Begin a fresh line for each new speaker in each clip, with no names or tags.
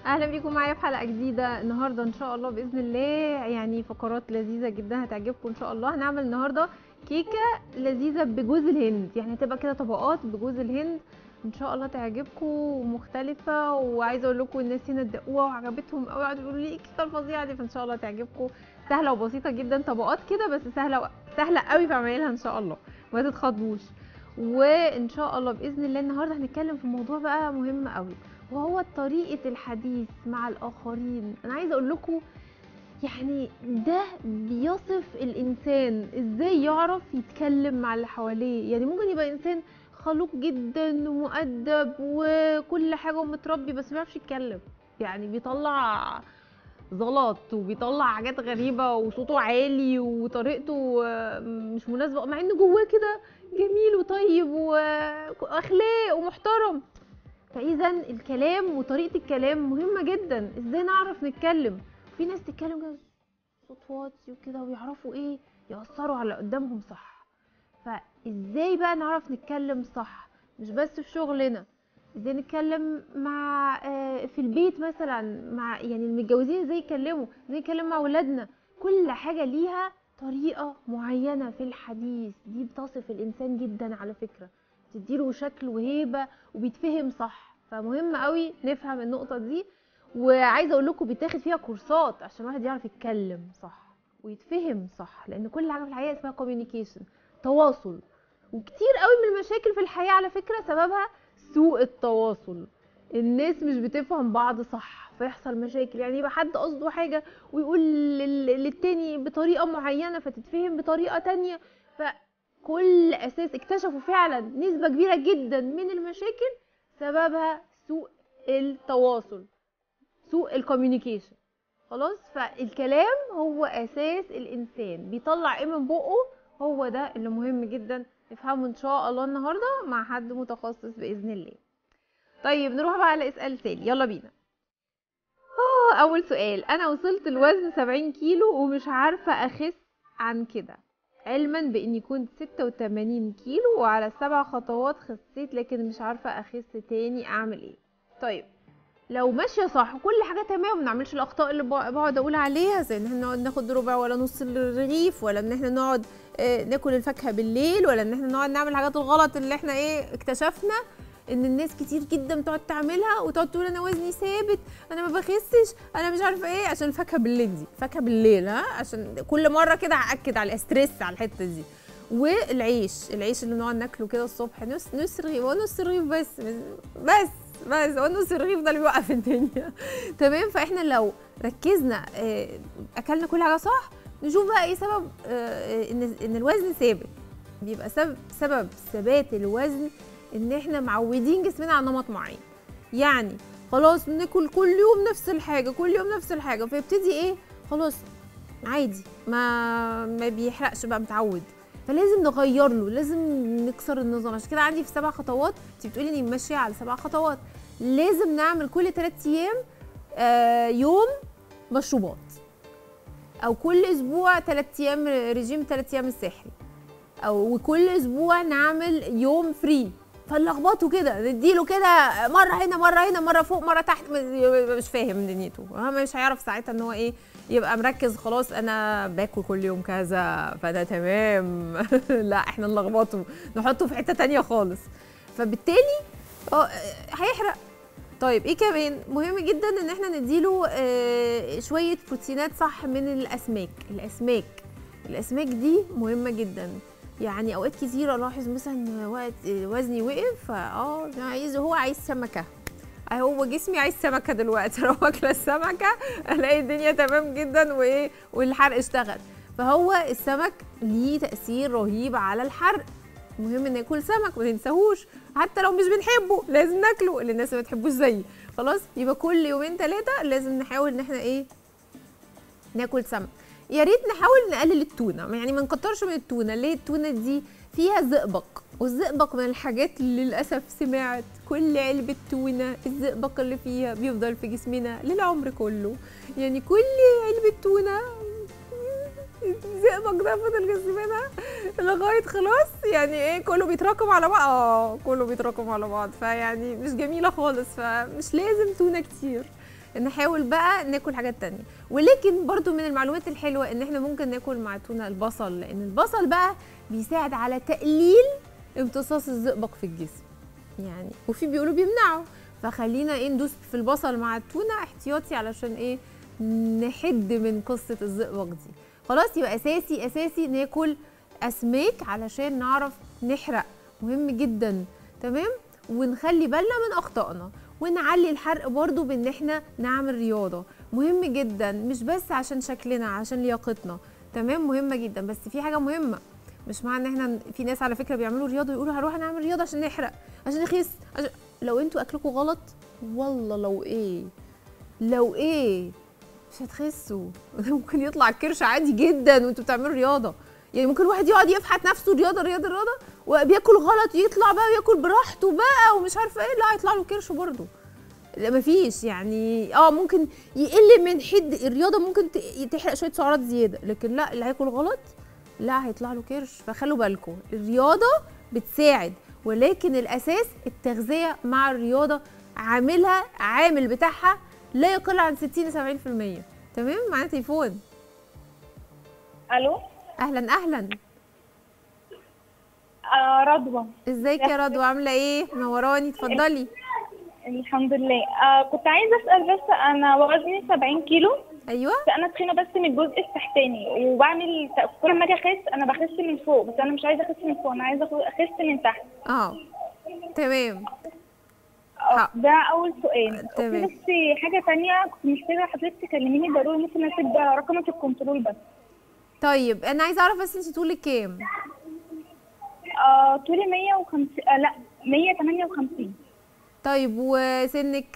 اهلا بيكم معايا في حلقه جديده النهارده ان شاء الله باذن الله يعني فقرات لذيذه جدا هتعجبكم ان شاء الله هنعمل النهارده كيكه لذيذه بجوز الهند يعني هتبقى كده طبقات بجوز الهند ان شاء الله تعجبكم ومختلفه وعايزه اقول لكم الناس هنا اتدقوها وعجبتهم قوي قعدوا يقولوا لي ايه الكيكه الفظيعه دي فان شاء الله تعجبكم سهله وبسيطه جدا طبقات كده بس سهله سهله قوي في عمايلها ان شاء الله ما تتخضوش وان شاء الله باذن الله النهارده هنتكلم في موضوع بقى مهم قوي وهو طريقه الحديث مع الاخرين انا عايزه اقول لكم يعني ده بيصف الانسان ازاي يعرف يتكلم مع اللي حواليه يعني ممكن يبقى انسان خلوق جدا ومؤدب وكل حاجه ومتربي بس ما بيعرفش يتكلم يعني بيطلع زلط وبيطلع حاجات غريبه وصوته عالي وطريقته مش مناسبه مع انه جواه كده جميل وطيب واخلاق ومحترم فاذا الكلام وطريقه الكلام مهمه جدا ازاي نعرف نتكلم في ناس تتكلم كده صوت واطي وكده ويعرفوا ايه يأثروا على قدامهم صح فازاي بقى نعرف نتكلم صح مش بس في شغلنا ازاي نتكلم مع في البيت مثلا مع يعني المتجوزين ازاي يتكلموا ازاي نتكلم مع ولادنا كل حاجه ليها طريقه معينه في الحديث دي بتصف الانسان جدا على فكره تديله شكل وهيبه وبيتفهم صح فمهم قوي نفهم النقطه دي وعايزه اقول لكم بيتاخد فيها كورسات عشان الواحد يعرف يتكلم صح ويتفهم صح لان كل حاجه في الحياه اسمها كوميونيكيشن تواصل وكتير قوي من المشاكل في الحياه على فكره سببها سوء التواصل الناس مش بتفهم بعض صح فيحصل مشاكل يعني يبقى حد قصده حاجه ويقول للتاني بطريقه معينه فتتفهم بطريقه تانية فكل اساس اكتشفوا فعلا نسبه كبيره جدا من المشاكل سببها سوء التواصل سوء الكوميونيكيشن خلاص فالكلام هو اساس الانسان بيطلع ايه من بقه هو ده اللي مهم جدا نفهمه ان شاء الله النهارده مع حد متخصص باذن الله طيب نروح بقى على اسئله تاني يلا بينا اه اول سؤال انا وصلت الوزن 70 كيلو ومش عارفه اخس عن كده علما باني كنت 86 كيلو وعلى سبع خطوات خسيت لكن مش عارفه اخس تاني اعمل ايه طيب لو ماشيه صح وكل حاجه تمام ما نعملش الاخطاء اللي بقعد اقول عليها زي ان احنا نقعد ناخد ربع ولا نص الرغيف ولا ان احنا نقعد اه ناكل الفاكهه بالليل ولا ان احنا نقعد نعمل الحاجات الغلط اللي احنا ايه اكتشفنا ان الناس كتير جدا بتقعد تعملها وتقعد تقول انا وزني ثابت انا ما بخسش انا مش عارفه ايه عشان الفاكهه بالليل دي فاكهه بالليل ها عشان كل مره كده هاكد على الاستريس على الحته دي والعيش العيش اللي بنقعد ناكله كده الصبح نص نص رغيف هو نص رغيف بس بس بس هو نص الرغيف ده اللي بيوقف الدنيا تمام فاحنا لو ركزنا اكلنا كل حاجه صح نشوف بقى ايه سبب ان ان الوزن ثابت بيبقى سبب سبب ثبات الوزن ان احنا معودين جسمنا على نمط معين يعني خلاص ناكل كل يوم نفس الحاجه كل يوم نفس الحاجه فيبتدي ايه خلاص عادي ما ما بيحرقش بقى متعود فلازم نغير له لازم نكسر النظام عشان كده عندي في سبع خطوات انت بتقولي اني ماشيه على سبع خطوات لازم نعمل كل ثلاث ايام آه يوم مشروبات او كل اسبوع ثلاث ايام رجيم ثلاث ايام الساحل او وكل اسبوع نعمل يوم فري فنلخبطه كده نديله كده مره هنا مره هنا مره فوق مره تحت مش فاهم دنيته مش هيعرف ساعتها ان هو ايه يبقى مركز خلاص انا باكل كل يوم كذا فده تمام لا احنا نلخبطه نحطه في حته تانية خالص فبالتالي اه هيحرق طيب ايه كمان مهم جدا ان احنا نديله اه شويه بروتينات صح من الاسماك الاسماك الاسماك دي مهمه جدا يعني اوقات كتير الاحظ مثلا وقت وزني وقف اه عايز هو عايز سمكه هو جسمي عايز سمكه دلوقتي لو واكله السمكه الاقي الدنيا تمام جدا وايه والحرق اشتغل فهو السمك ليه تاثير رهيب على الحرق مهم ان ناكل سمك ما تنساهوش حتى لو مش بنحبه لازم ناكله اللي الناس ما بتحبوش زيي خلاص يبقى كل يومين ثلاثه لازم نحاول ان احنا ايه ناكل سمك يا ريت نحاول نقلل التونه يعني ما نكترش من التونه ليه التونه دي فيها زئبق والزئبق من الحاجات اللي للاسف سمعت كل علبه تونه الزئبق اللي فيها بيفضل في جسمنا للعمر كله يعني كل علبه تونه الزئبق ده فضل جسمنا لغايه خلاص يعني ايه كله بيتراكم على بعض اه كله بيتراكم على بعض فيعني مش جميله خالص فمش لازم تونه كتير نحاول بقى ناكل حاجات تانية ولكن برضو من المعلومات الحلوه ان احنا ممكن ناكل مع التونه البصل لان البصل بقى بيساعد على تقليل امتصاص الزئبق في الجسم يعني وفي بيقولوا بيمنعه فخلينا ايه ندوس في البصل مع التونه احتياطي علشان ايه نحد من قصه الزئبق دي خلاص يبقى اساسي اساسي ناكل اسماك علشان نعرف نحرق مهم جدا تمام ونخلي بالنا من اخطائنا ونعلي الحرق برضو بان احنا نعمل رياضه مهم جدا مش بس عشان شكلنا عشان لياقتنا تمام مهمه جدا بس في حاجه مهمه مش معنى ان احنا في ناس على فكره بيعملوا رياضه يقولوا هروح نعمل رياضه عشان نحرق عشان نخس عشان لو انتوا اكلكم غلط والله لو ايه لو ايه مش هتخسوا ممكن يطلع الكرش عادي جدا وانتوا بتعملوا رياضه يعني ممكن واحد يقعد يفحت نفسه رياضه رياضه رياضه وبياكل غلط يطلع بقى وياكل براحته بقى ومش عارفه ايه لا هيطلع له كرش برضه لا مفيش يعني اه ممكن يقل من حد الرياضه ممكن ت- تحرق شويه سعرات زياده لكن لا اللي هياكل غلط لا هيطلع له كرش فخلوا بالكم الرياضه بتساعد ولكن الاساس التغذيه مع الرياضه عاملها عامل بتاعها لا يقل عن 60 ل 70% تمام معانا تليفون
الو
اهلا اهلا
آه رضوى
ازيك يا رضوى عامله ايه منوراني اتفضلي
الحمد لله آه كنت عايزه اسال بس انا وزني 70 كيلو
ايوه
بس انا تخينه بس من الجزء التحتاني وبعمل كل ما اجي اخس انا بخس من فوق بس انا مش عايزه اخس من فوق انا عايزه أخ- اخس من تحت
اه تمام
آه
ح-
ده اول سؤال
تمام.
وفي بس حاجه تانية كنت محتاجه حضرتك تكلميني ضروري ممكن اسيب رقمك الكنترول بس
طيب انا عايزه اعرف بس انت طولك كام
آه طولي 150 آه لا 158
طيب وسنك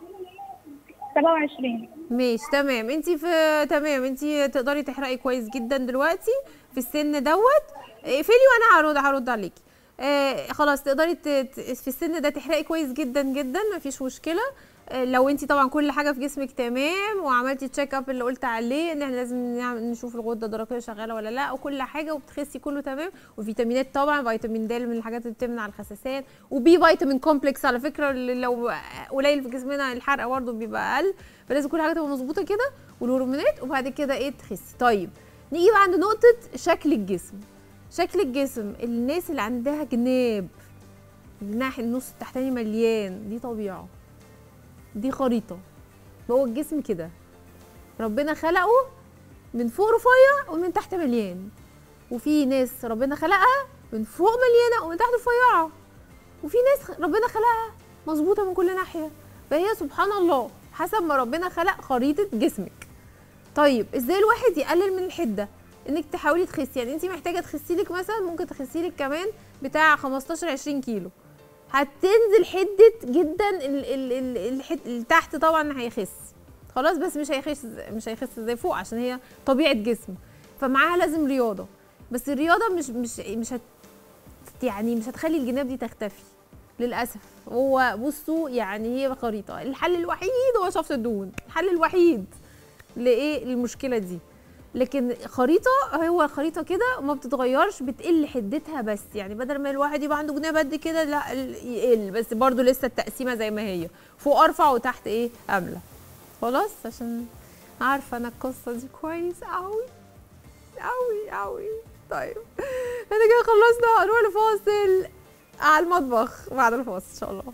27
ماشي تمام انت في تمام انت تقدري تحرقي كويس جدا دلوقتي في السن دوت اقفلي وانا هرد هرد عليكي آه خلاص تقدري ت- ت- في السن ده تحرقي كويس جدا جدا مفيش مشكله آه لو انت طبعا كل حاجه في جسمك تمام وعملتي تشيك اب اللي قلت عليه ان احنا لازم نعمل نشوف الغده الدرقيه شغاله ولا لا وكل حاجه وبتخسي كله تمام وفيتامينات طبعا فيتامين د من الحاجات اللي بتمنع الخسسان وبي فيتامين كومبلكس على فكره اللي لو قليل في جسمنا الحرق برضه بيبقى اقل فلازم كل حاجه تبقى مظبوطه كده والهرمونات وبعد كده ايه تخسي طيب نيجي بقى عند نقطه شكل الجسم شكل الجسم الناس اللي عندها جناب الجناح النص التحتاني مليان دي طبيعه دي خريطه هو الجسم كده ربنا خلقه من فوق رفيع ومن تحت مليان وفي ناس ربنا خلقها من فوق مليانه ومن تحت رفيعه وفي ناس ربنا خلقها مظبوطه من كل ناحيه فهي سبحان الله حسب ما ربنا خلق خريطه جسمك طيب ازاي الواحد يقلل من الحده انك تحاولي تخسي يعني انت محتاجه تخسي لك مثلا ممكن تخسي لك كمان بتاع 15 20 كيلو هتنزل حده جدا ال ال ال الحد اللي تحت طبعا هيخس خلاص بس مش هيخس مش هيخس زي فوق عشان هي طبيعه جسم فمعاها لازم رياضه بس الرياضه مش مش مش هت يعني مش هتخلي الجناب دي تختفي للاسف هو بصوا يعني هي خريطه الحل الوحيد هو شفط الدهون الحل الوحيد لايه المشكله دي لكن خريطه هو خريطه كده وما بتتغيرش بتقل حدتها بس يعني بدل ما الواحد يبقى عنده جناب قد كده لا ال- يقل بس برضو لسه التقسيمه زي ما هي فوق ارفع وتحت ايه املى خلاص عشان عارفه انا القصه دي كويس قوي قوي قوي طيب احنا كده خلصنا هنروح لفاصل على المطبخ بعد الفاصل ان شاء الله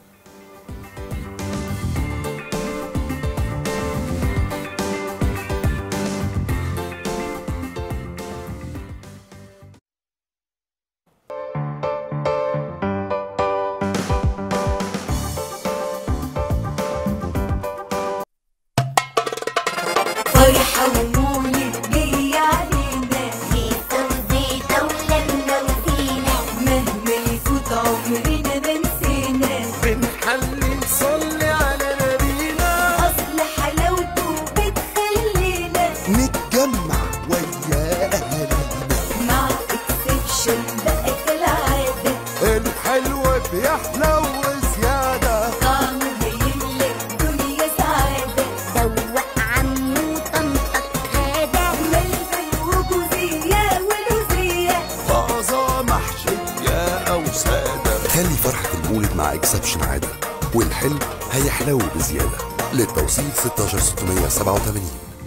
فرحة ومولد جاي علينا
زيتة وزيتة ولمة وزينة
مهما يفوت عمرنا ما نسينا
بنحلي نصلي على نبينا
أصل حلاوته بتخلينا
نتجمع ويا أهالينا
مع اكسبشن بقى كالعادة
الحلوة بيحلى وزيادة
طعمه هيملى الدنيا سعادة
دوق عمو طنطك هذا
ملبن وجوزية ولوزية
طازة محشية أو سادة
خلي فرحة المولد مع اكسبشن عادة والحلم هيحلو بزيادة
للتوصيل 16687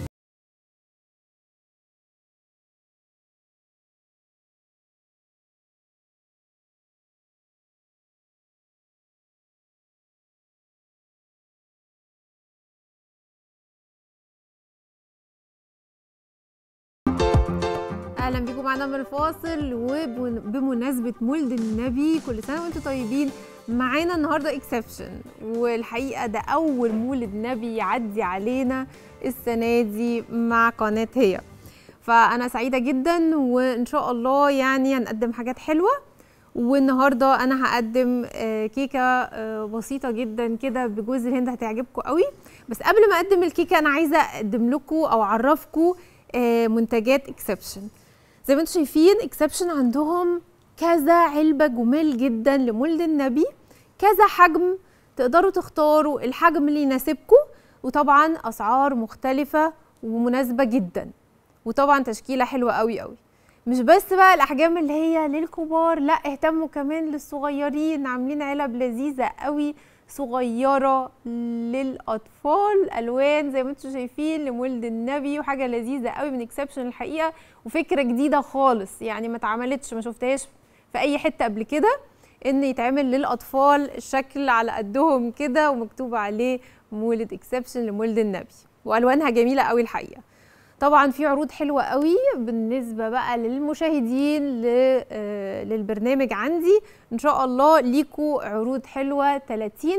اهلا بيكم معانا من الفاصل وبمناسبه مولد النبي كل سنه وانتم طيبين معانا النهارده اكسبشن والحقيقه ده اول مولد نبي يعدي علينا السنه دي قناه قناه هي فانا سعيده جدا وان شاء الله يعني هنقدم حاجات حلوه والنهارده انا هقدم آه، كيكه آه، بسيطه جدا كده بجوز الهند هتعجبكم قوي بس قبل ما اقدم الكيكه انا عايزه اقدم لكم او اعرفكم آه، منتجات اكسبشن زي ما انتم شايفين اكسبشن عندهم كذا علبه جمال جدا لمولد النبي كذا حجم تقدروا تختاروا الحجم اللي يناسبكم وطبعا اسعار مختلفه ومناسبه جدا وطبعا تشكيله حلوه قوي قوي مش بس بقى الاحجام اللي هي للكبار لا اهتموا كمان للصغيرين عاملين علب لذيذه قوي صغيره للاطفال الوان زي ما انتم شايفين لمولد النبي وحاجه لذيذه قوي من اكسبشن الحقيقه وفكره جديده خالص يعني ما اتعملتش ما شفتهاش في اي حته قبل كده ان يتعمل للاطفال الشكل على قدهم كده ومكتوب عليه مولد اكسبشن لمولد النبي والوانها جميله قوي الحقيقه طبعا في عروض حلوه قوي بالنسبه بقى للمشاهدين ل- آه، للبرنامج عندي ان شاء الله ليكوا عروض حلوه 30%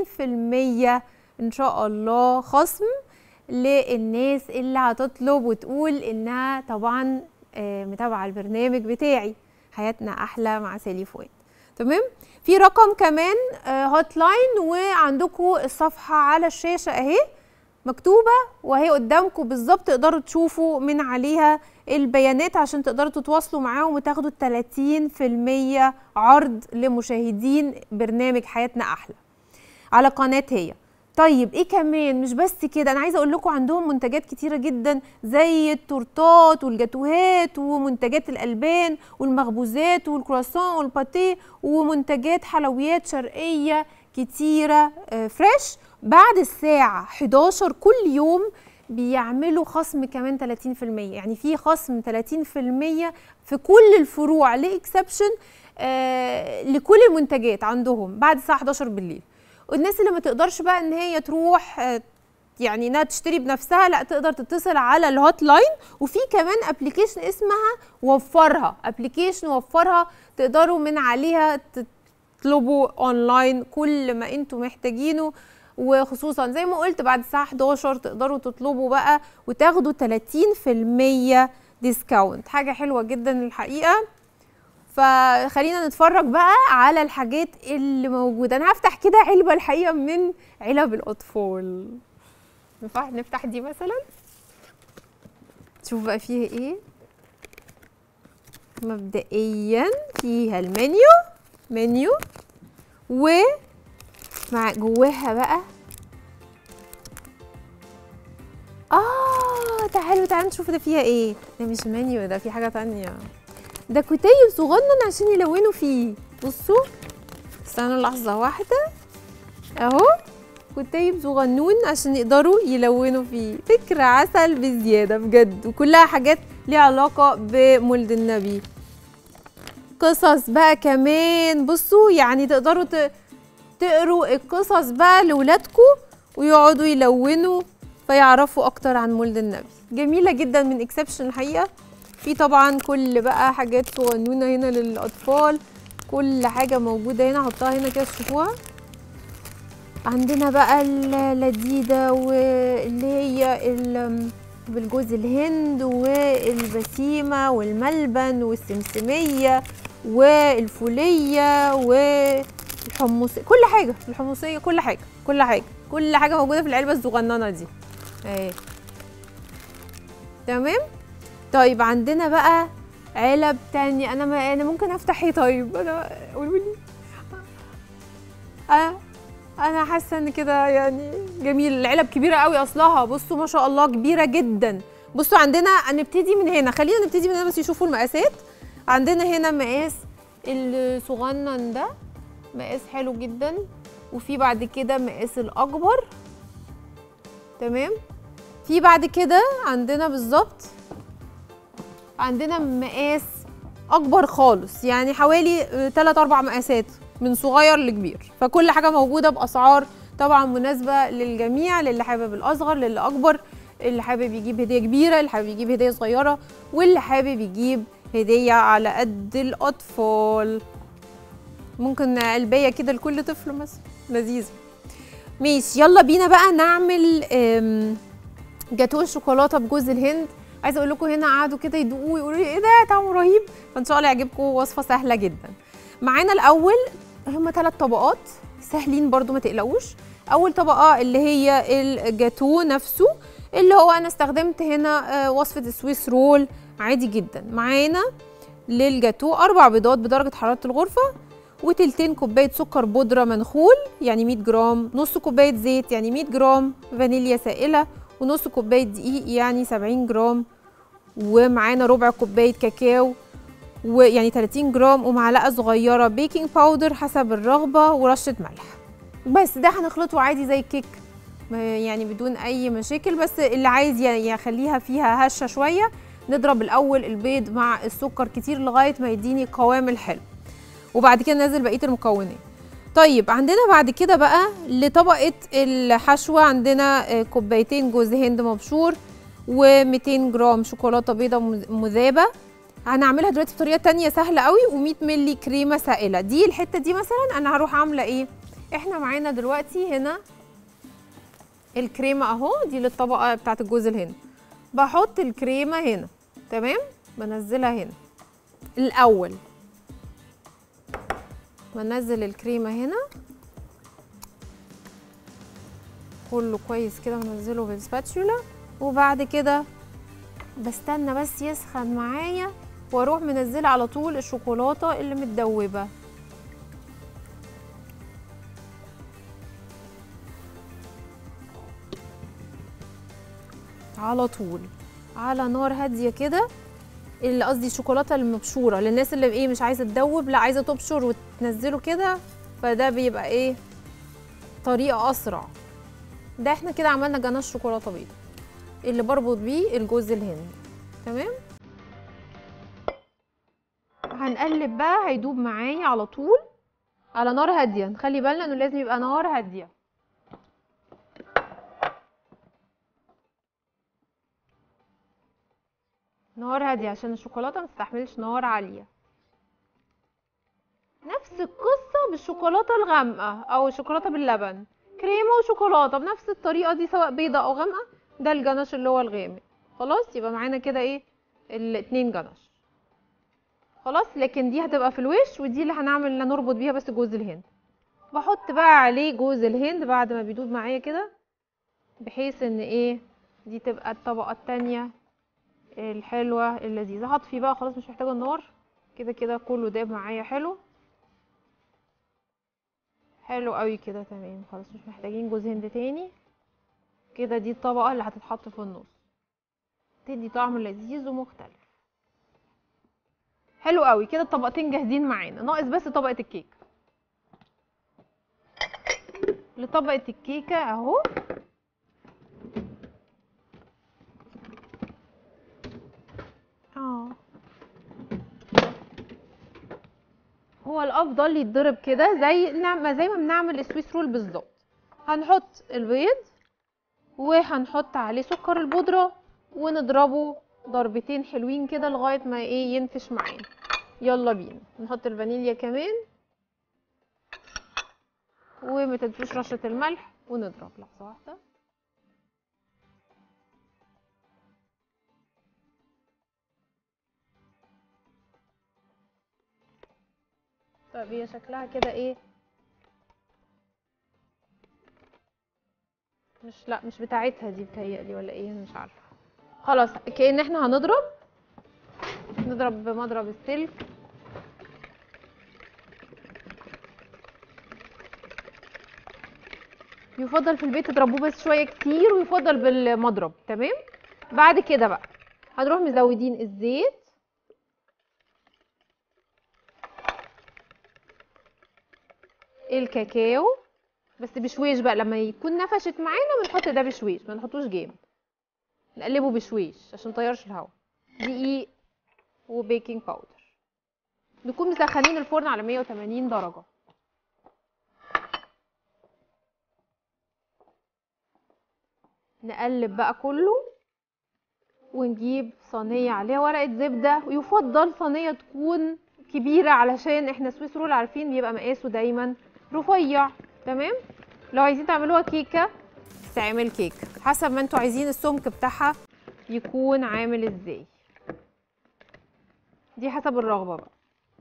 ان شاء الله خصم للناس اللي هتطلب وتقول انها طبعا آه، متابعه البرنامج بتاعي حياتنا احلى مع سالي فؤاد تمام في رقم كمان هوت لاين وعندكم الصفحه على الشاشه اهي مكتوبه وهي قدامكم بالظبط تقدروا تشوفوا من عليها البيانات عشان تقدروا تتواصلوا معاهم وتاخدوا 30% عرض لمشاهدين برنامج حياتنا احلى على قناه هي طيب ايه كمان مش بس كده انا عايزه اقول لكم عندهم منتجات كتيره جدا زي التورتات والجاتوهات ومنتجات الالبان والمخبوزات والكرواسون والباتيه ومنتجات حلويات شرقيه كتيره آه، فريش بعد الساعه 11 كل يوم بيعملوا خصم كمان 30% يعني في خصم 30% في كل الفروع لاكسبشن آه لكل المنتجات عندهم بعد الساعه 11 بالليل والناس اللي ما تقدرش بقى ان هي تروح آه، يعني انها تشتري بنفسها لا تقدر تتصل على الهوت لاين وفي كمان ابلكيشن اسمها وفرها ابلكيشن وفرها تقدروا من عليها تطلبوا اونلاين كل ما انتم محتاجينه وخصوصا زي ما قلت بعد الساعه 11 تقدروا تطلبوا بقى وتاخدوا 30% ديسكاونت حاجه حلوه جدا الحقيقه فخلينا نتفرج بقى على الحاجات اللي موجوده انا هفتح كده علبه الحقيقه من علب الاطفال ينفع نفتح دي مثلا تشوف بقى فيها ايه مبدئيا فيها المنيو منيو و مع جواها بقى اه تعالوا تعالوا نشوف ده فيها ايه ده مش منيو ده في حاجه تانية ده كتيب صغنن عشان يلونوا فيه بصوا استنوا لحظه واحده اهو كتيب صغنون عشان يقدروا يلونوا فيه فكرة عسل بزيادة بجد وكلها حاجات ليها علاقة بمولد النبي قصص بقى كمان بصوا يعني تقدروا ت... تقروا القصص بقى لولادكم ويقعدوا يلونوا فيعرفوا اكتر عن مولد النبي جميله جدا من اكسبشن الحقيقه في طبعا كل بقى حاجات صغنونه هنا للاطفال كل حاجه موجوده هنا احطها هنا كده تشوفوها عندنا بقى اللذيذه واللي هي ال- بالجوز الهند والبسيمه والملبن والسمسميه والفوليه والحمص كل حاجه الحمصيه كل حاجه كل حاجه كل حاجه موجوده في العلبه الصغننه دي اهي تمام طيب عندنا بقى علب تانية انا ما انا ممكن افتح ايه طيب انا قولوا لي أه انا حاسه ان كده يعني جميل العلب كبيره قوي اصلها بصوا ما شاء الله كبيره جدا بصوا عندنا هنبتدي من هنا خلينا نبتدي من هنا بس يشوفوا المقاسات عندنا هنا مقاس الصغنن ده مقاس حلو جدا وفي بعد كده مقاس الاكبر تمام في بعد كده عندنا بالظبط عندنا مقاس اكبر خالص يعني حوالي 3 4 مقاسات من صغير لكبير فكل حاجه موجوده باسعار طبعا مناسبه للجميع للي حابب الاصغر للي اكبر اللي حابب يجيب هديه كبيره اللي حابب يجيب هديه صغيره واللي حابب يجيب هديه على قد الاطفال ممكن علبيه كده لكل طفل مثلا لذيذه ماشي يلا بينا بقى نعمل أم، جاتوه الشوكولاته بجوز الهند عايزه اقول لكم هنا قعدوا كده يدوقوا ويقولوا لي ايه ده طعمه رهيب فان شاء الله يعجبكم وصفه سهله جدا معانا الاول هما ثلاث طبقات سهلين برضو ما تقلقوش اول طبقه اللي هي الجاتوه نفسه اللي هو انا استخدمت هنا آه، وصفه السويس رول عادي جدا معانا للجاتوه اربع بيضات بدرجه حراره الغرفه وتلتين كوبايه سكر بودره منخول يعني 100 جرام نص كوبايه زيت يعني 100 جرام فانيليا سائله ونص كوبايه دقيق يعني 70 جرام ومعانا ربع كوبايه كاكاو ويعني 30 جرام ومعلقه صغيره بيكنج باودر حسب الرغبه ورشه ملح بس ده هنخلطه عادي زي الكيك ما- يعني بدون اي مشاكل بس اللي عايز ي- يخليها فيها هشه شويه نضرب الاول البيض مع السكر كتير لغايه ما يديني قوام الحلو وبعد كده ننزل بقيه المكونات طيب عندنا بعد كده بقى لطبقه الحشوه عندنا آه، كوبايتين جوز هند مبشور و200 جرام شوكولاته بيضه مز- مذابه هنعملها دلوقتي بطريقه تانية سهله قوي و100 مللي كريمه سائله دي الحته دي مثلا انا هروح عامله ايه احنا معانا دلوقتي هنا الكريمه اهو دي للطبقه بتاعت الجوز الهند بحط الكريمه هنا تمام بنزلها هنا الاول بنزل الكريمه هنا كله كويس كده بنزله بالسباتشولا وبعد كده بستنى بس يسخن معايا واروح منزله على طول الشوكولاته اللي متدوبه على طول على نار هاديه كده اللي قصدي الشوكولاته المبشوره للناس اللي ايه مش عايزه تدوب لا عايزه تبشر وتنزله كده فده بيبقى ايه طريقه اسرع ده احنا كده عملنا جناش شوكولاته بيضاء اللي بربط بيه الجوز الهند تمام هنقلب بقى هيدوب معايا على طول على نار هاديه نخلي بالنا انه لازم يبقى نار هاديه نار هاديه عشان الشوكولاته ما تستحملش نار عاليه نفس القصه بالشوكولاته الغامقه او الشوكولاته باللبن كريمه وشوكولاته بنفس الطريقه دي سواء بيضه او غامقه ده الجناش اللي هو الغامق خلاص يبقى معانا كده ايه الاتنين جناش خلاص لكن دي هتبقى في الوش ودي اللي هنعمل اللي نربط بيها بس جوز الهند بحط بقى عليه جوز الهند بعد ما بيدوب معايا كده بحيث ان ايه دي تبقى الطبقه التانية الحلوه اللذيذه هطفي بقى خلاص مش محتاجه النار كده كده كله داب معايا حلو حلو قوي كده تمام خلاص مش محتاجين جوز هند تاني كده دي الطبقه اللي هتتحط في النص تدي طعم لذيذ ومختلف حلو قوي كده الطبقتين جاهزين معانا ناقص بس طبقه الكيك لطبقه الكيكه اهو اه هو الافضل يتضرب كده زي نعم زي ما بنعمل السويس رول بالظبط هنحط البيض وهنحط عليه سكر البودره ونضربه ضربتين حلوين كده لغايه ما ايه ينفش معانا يلا بينا نحط الفانيليا كمان وما تنسوش رشه الملح ونضرب لحظه واحده طيب هي شكلها كده ايه مش لا مش بتاعتها دي بتهيألي ولا ايه انا مش عارفه خلاص كأن احنا هنضرب نضرب بمضرب السلك يفضل في البيت تضربوه بس شويه كتير ويفضل بالمضرب تمام بعد كده بقى هنروح مزودين الزيت الكاكاو بس بشويش بقى لما يكون نفشت معانا بنحط ده بشويش ما نحطوش جامد نقلبه بشويش عشان مطيرش الهواء دقيق وبيكنج باودر نكون مسخنين الفرن على 180 درجة نقلب بقى كله ونجيب صينية عليها ورقة زبدة ويفضل صينية تكون كبيرة علشان احنا سويس رول عارفين بيبقى مقاسه دايما رفيع تمام لو عايزين تعملوها كيكة تعمل كيك حسب ما انتوا عايزين السمك بتاعها يكون عامل ازاي دي حسب الرغبة بقى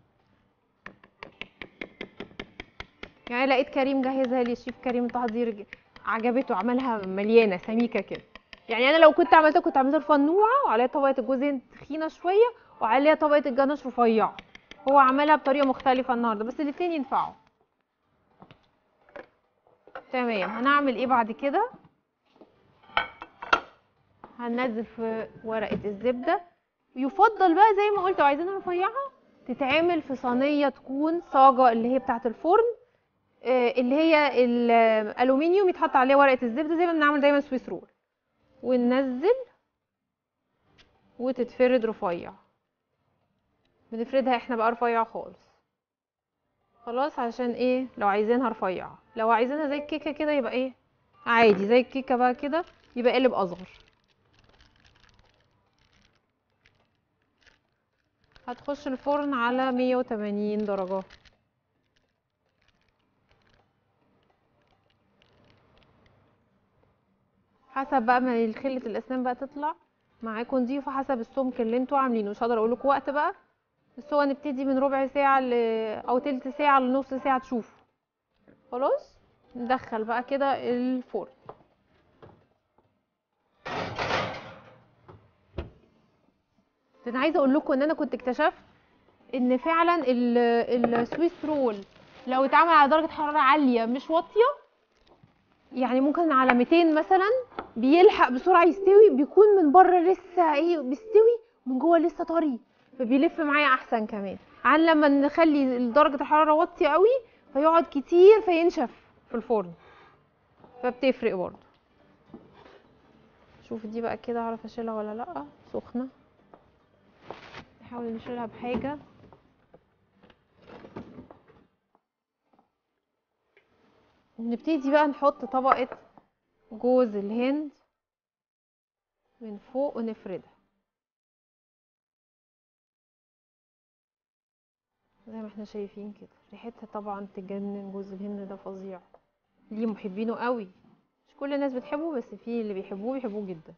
يعني لقيت كريم جهزها لي الشيف كريم تحضير ج- عجبته عملها مليانة سميكة كده يعني انا لو كنت عملتها كنت عملتها رفنوعة وعليها طبقة الجوز تخينة شوية وعليها طبقة الجنش رفيعة هو عملها بطريقة مختلفة النهاردة بس الاتنين ينفعوا تمام هنعمل ايه بعد كده هننزل في ورقة الزبدة يفضل بقى زي ما قلت لو عايزينها رفيعة تتعمل في صينية تكون صاجة اللي هي بتاعة الفرن آه، اللي هي الالومنيوم يتحط عليها ورقة الزبدة زي ما بنعمل دايما سويس رول وننزل وتتفرد رفيع بنفردها احنا بقى رفيع خالص خلاص عشان ايه لو عايزينها رفيعة لو عايزينها زي الكيكة كده يبقى ايه عادي زي الكيكة بقى كده يبقى قلب اصغر هتخش الفرن على 180 درجة حسب بقى ما خلة الاسنان بقى تطلع معاكم نضيفة حسب السمك اللي انتوا عاملينه مش هقدر اقولكوا وقت بقى بس هو نبتدي من ربع ساعة ل... او تلت ساعة لنص ساعة تشوفوا خلاص ندخل بقى كده الفرن ده انا عايزه اقول لكم ان انا كنت اكتشفت ان فعلا ال- السويس رول لو اتعمل على درجه حراره عاليه مش واطيه يعني ممكن على 200 مثلا بيلحق بسرعه يستوي بيكون من بره لسه ايه بيستوي من جوه لسه طري فبيلف معايا احسن كمان عن لما نخلي درجه الحراره واطيه قوي فيقعد كتير فينشف في الفرن فبتفرق برضه شوف دي بقى كده اعرف اشيلها ولا لا سخنه نحاول نشيلها بحاجه ونبتدي بقى نحط طبقه جوز الهند من فوق ونفردها زي ما احنا شايفين كده ريحتها طبعا تجنن جوز الهند ده فظيع ليه محبينه قوي مش كل الناس بتحبه بس في اللي بيحبوه بيحبوه جدا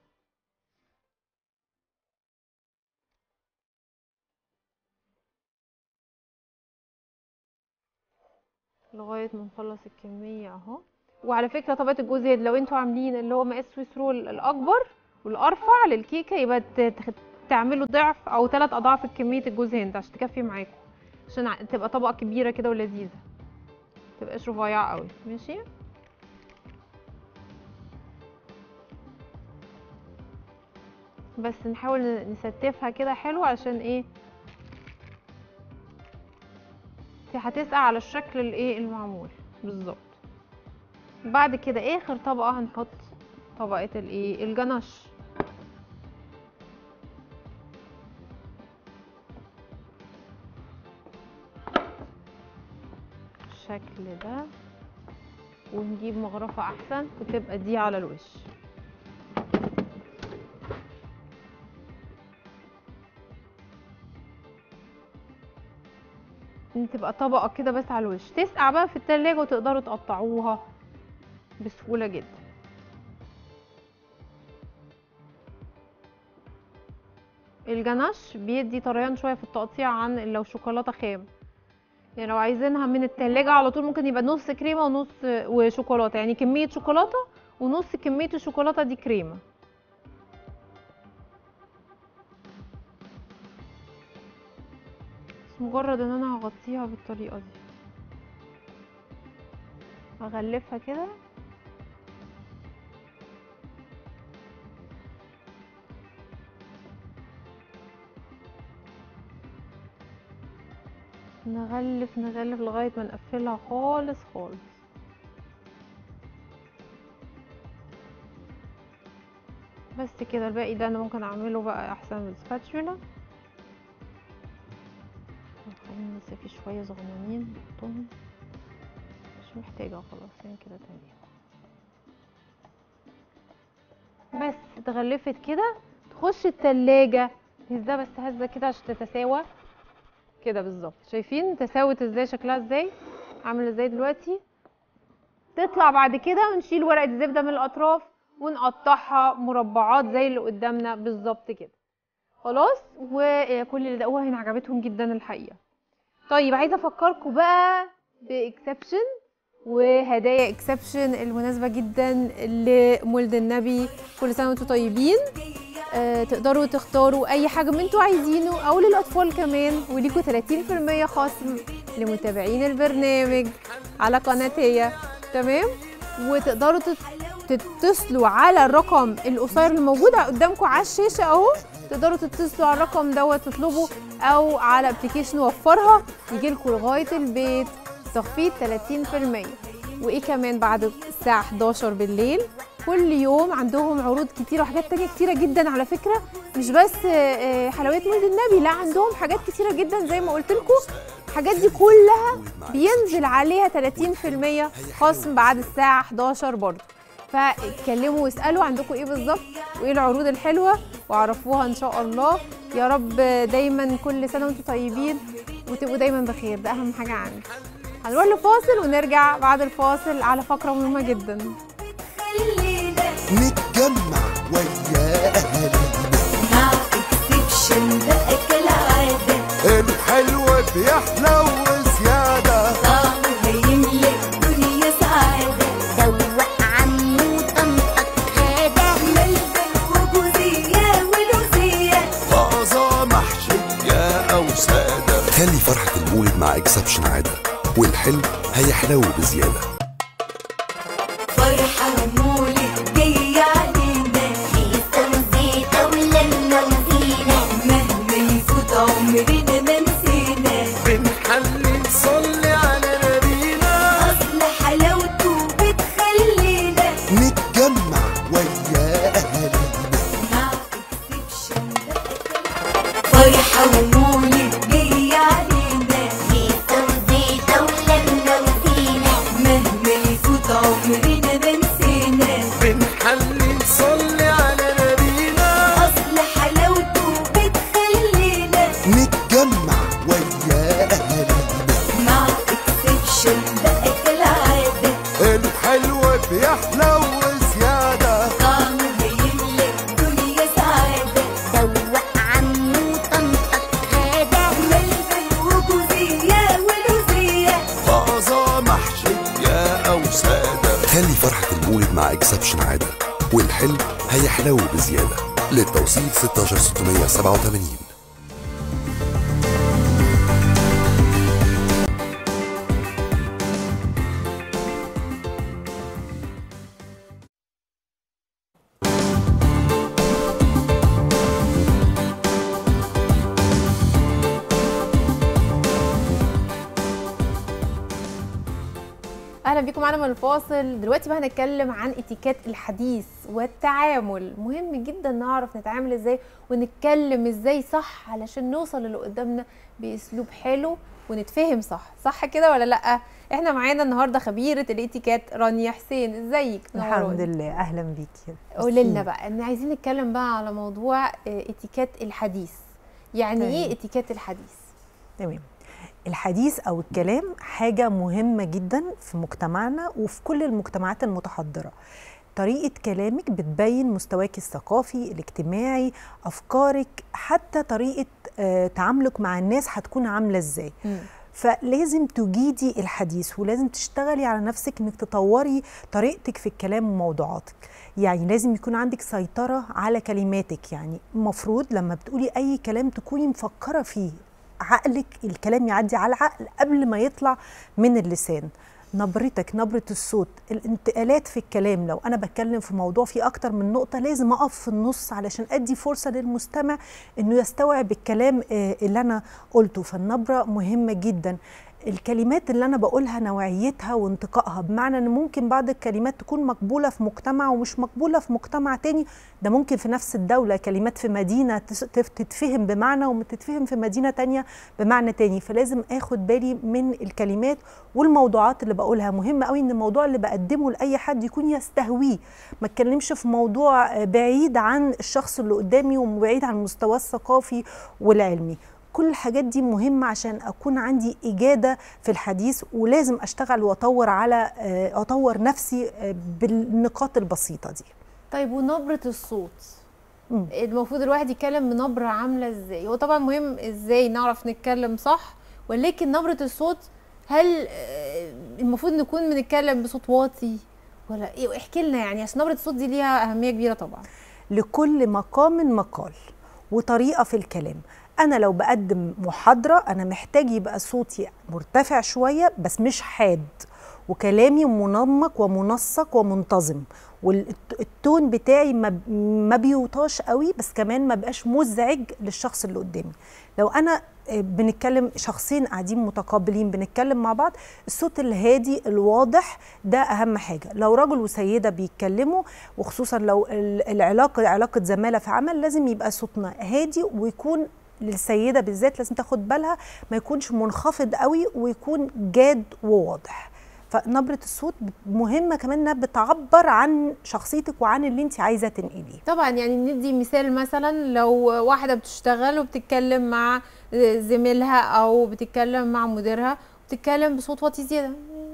لغايه ما نخلص الكميه اهو وعلى فكره طبقه الجوز الهند لو انتوا عاملين اللي هو مقاس سويس رول الاكبر والارفع للكيكه يبقى ت- تخ- تعملوا ضعف او ثلاث اضعاف كميه الجوز هند عشان تكفي معاكم عشان ع- تبقى طبقه كبيره كده ولذيذه متبقاش رفيعه قوي ماشي بس نحاول ن- نستفها كده حلو عشان ايه دي هتسقع على الشكل الايه المعمول بالظبط بعد كده اخر طبقه هنحط طبقه الايه الجنش بالشكل ده ونجيب مغرفة أحسن وتبقى دي على الوش إن تبقى طبقة كده بس على الوش تسقع بقى في التلاجة وتقدروا تقطعوها بسهولة جدا الجناش بيدي طريان شوية في التقطيع عن لو شوكولاتة خام يعني لو عايزينها من التلاجة على طول ممكن يبقى نص كريمة ونص وشوكولاتة يعني كمية شوكولاتة ونص كمية الشوكولاتة دي كريمة بس مجرد ان انا هغطيها بالطريقة دي هغلفها كده نغلف نغلف لغاية ما نقفلها خالص خالص بس كده الباقي ده انا ممكن اعمله بقى احسن بالسباتشولا خلينا لسه في شويه صغننين نحطهم مش محتاجه خلاص يعني كده تمام بس اتغلفت كده تخش التلاجة هزها بس هزة كده عشان تتساوى كده بالظبط شايفين تساوت ازاي شكلها ازاي عامل ازاي دلوقتي تطلع بعد كده ونشيل ورقة الزبدة من الأطراف ونقطعها مربعات زي اللي قدامنا بالظبط كده خلاص وكل اللي دقوها هنا عجبتهم جدا الحقيقة طيب عايزة أفكركم بقى بإكسبشن وهدايا اكسبشن المناسبة جدا لمولد النبي كل سنة وانتم طيبين آه، تقدروا تختاروا اي حاجه من انتوا عايزينه او للاطفال كمان وليكوا 30% خصم لمتابعين البرنامج على قناه هي تمام وتقدروا تت- تتصلوا على الرقم القصير اللي موجود قدامكم على الشاشه اهو تقدروا تتصلوا على الرقم دوت تطلبوا او على ابلكيشن وفرها يجي لكم لغايه البيت تخفيض 30% وايه كمان بعد الساعه 11 بالليل كل يوم عندهم عروض كتيرة وحاجات تانية كتيرة جدا على فكرة مش بس آه، آه، حلويات مولد النبي لا عندهم حاجات كتيرة جدا زي ما قلت لكم الحاجات دي كلها بينزل عليها 30% خصم بعد الساعة 11 برضه فاتكلموا واسألوا عندكم ايه بالظبط وايه العروض الحلوة واعرفوها ان شاء الله يا رب دايما كل سنة وانتم طيبين وتبقوا دايما بخير ده اهم حاجة عندي هنروح لفاصل ونرجع بعد الفاصل على فقرة مهمة جدا
خلينا
نتجمع ويا أهالينا
مع اكسبشن بقى كالعادة
الحلوة بيحلى وزيادة
طعمه هيملى الدنيا سعادة
دوق عمو طنطك هذا
ملبن وجوزية ولوزية
طازة محشية أو سادة خلي فرحة المولد مع اكسبشن عادة والحلو هيحلو بزيادة
فرحة ومولد جاي علينا
عيسى وزيتة ولما وزينة
مهما يفوت عمرنا ما نسينا
بنحلي نصلي على نبينا
أصل حلاوته بتخلينا
نتجمع ويا أهالينا
مع اكسبشن بقى كالعادة فرحة ومولد جاي علينا
عيسى وزيتة ولما وزينة
مهما يفوت عمرنا ما نسينا
بنحلي نصلي على نبينا
أصل حلاوته بتخلينا
نتجمع ويا أهالينا
مع اكسبشن بقى كالعادة
الحلوة بيحلى وزيادة
طعمه هيملى الدنيا سعادة
دوق عمو طنطك هذا
ملبن وجوزية ولوزية
طازة محشية أو سادة خلي فرحة المولد مع اكسبشن عادة والحلو هيحلو بزيادة للتوصيل 16687
اهلا بيكم معانا من الفاصل دلوقتي بقى هنتكلم عن اتيكيت الحديث والتعامل مهم جدا نعرف نتعامل ازاي ونتكلم ازاي صح علشان نوصل للي قدامنا باسلوب حلو ونتفهم صح صح كده ولا لا احنا معانا النهارده خبيره الاتيكيت رانيا حسين ازيك
الحمد لله اهلا بيكي
قولي لنا بقى ان عايزين نتكلم بقى على موضوع آه، اتيكيت الحديث يعني ايه
طيب.
اتيكيت الحديث
تمام الحديث او الكلام حاجه مهمه جدا في مجتمعنا وفي كل المجتمعات المتحضره طريقه كلامك بتبين مستواك الثقافي الاجتماعي افكارك حتى طريقه آه، تعاملك مع الناس هتكون عامله ازاي
مم.
فلازم تجيدي الحديث ولازم تشتغلي على نفسك انك تطوري طريقتك في الكلام وموضوعاتك يعني لازم يكون عندك سيطرة على كلماتك يعني المفروض لما بتقولي أي كلام تكوني مفكرة فيه عقلك الكلام يعدي على العقل قبل ما يطلع من اللسان نبرتك نبرة الصوت الانتقالات في الكلام لو أنا بتكلم في موضوع فيه أكتر من نقطة لازم أقف في النص علشان أدي فرصة للمستمع إنه يستوعب الكلام آه، اللي أنا قلته فالنبرة مهمة جدا الكلمات اللي انا بقولها نوعيتها وانتقائها بمعنى ان ممكن بعض الكلمات تكون مقبوله في مجتمع ومش مقبوله في مجتمع تاني ده ممكن في نفس الدوله كلمات في مدينه تس- تف- تتفهم بمعنى وتتفهم في مدينه تانية بمعنى تاني فلازم اخد بالي من الكلمات والموضوعات اللي بقولها مهم قوي ان الموضوع اللي بقدمه لاي حد يكون يستهويه ما اتكلمش في موضوع آه، بعيد عن الشخص اللي قدامي وبعيد عن مستواه الثقافي والعلمي كل الحاجات دي مهمة عشان أكون عندي إجادة في الحديث ولازم أشتغل وأطور على آه، أطور نفسي آه، بالنقاط البسيطة دي
طيب ونبرة الصوت
مم.
المفروض الواحد يتكلم بنبرة عاملة ازاي هو طبعا مهم ازاي نعرف نتكلم صح ولكن نبرة الصوت هل آه، المفروض نكون بنتكلم بصوت واطي ولا ايه احكي لنا يعني عشان نبرة الصوت دي ليها أهمية كبيرة طبعا
لكل مقام مقال وطريقة في الكلام أنا لو بقدم محاضرة أنا محتاج يبقى صوتي مرتفع شوية بس مش حاد وكلامي منمق ومنسق ومنتظم والتون بتاعي ما ما بيوطاش قوي بس كمان ما بقاش مزعج للشخص اللي قدامي لو انا آه، بنتكلم شخصين قاعدين متقابلين بنتكلم مع بعض الصوت الهادي الواضح ده اهم حاجه لو رجل وسيده بيتكلموا وخصوصا لو ال- العلاقه علاقه زماله في عمل لازم يبقى صوتنا هادي ويكون للسيده بالذات لازم تاخد بالها ما يكونش منخفض قوي ويكون جاد وواضح فنبره الصوت مهمه كمان انها بتعبر عن شخصيتك وعن اللي انت عايزه تنقليه
طبعا يعني ندي مثال مثلا لو واحدة بتشتغل وبتتكلم مع زميلها أو بتتكلم مع مديرها بتتكلم بصوت واطي زيادة